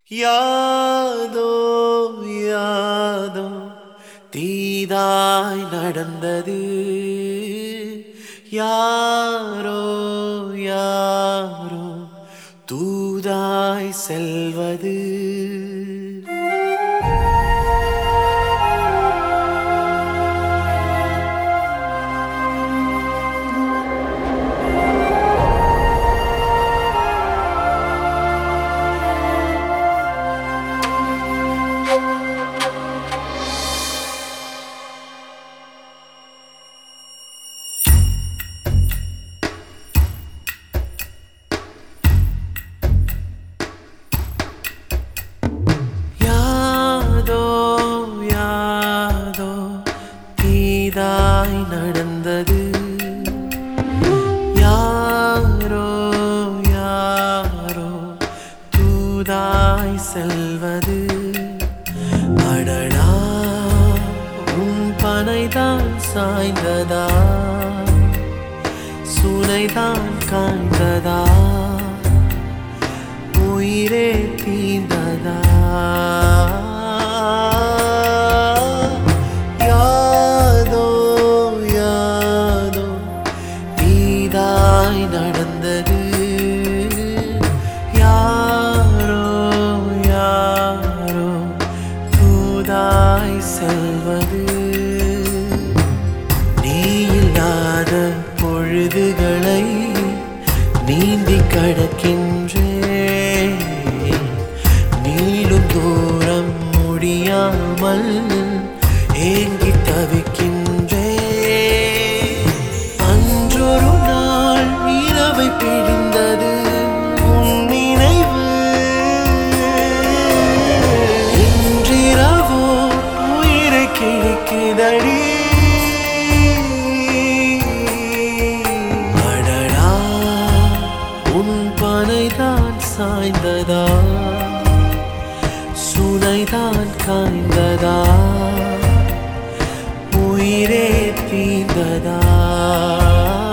யாதோ யாதோ தீதாய் நடந்தது யாரோ யாரோ தூதாய் செல்வது யாதோ யாதோ தீதாய் நடந்தது யாரோ யாரோ தூதாய் செல்வது அடடா உன் பனைதான் சாய்ந்ததா சுனைதான் காய்ந்ததா உயிரே தீந்ததா யாதோ யாதோ தீதாய் நடந்தது யாரோ யாரோ தூதாய் செல்வது நீ இல்லாத பொழுதுகளை நீந்தி கடக்கின்றேன் நீளும் தூரம் முடியாமல் ஏங்கி தவிக்கின்றேன் அன்றொரு நாள் இரவை பிடிந்தது உன் நினைவு இன்றிரவோ உயிரை கிழிக்குதடி அடடா உன் பனைதான் சாய்ந்ததா சுனைதான் காய்ந்ததா உயிரே தீந்ததா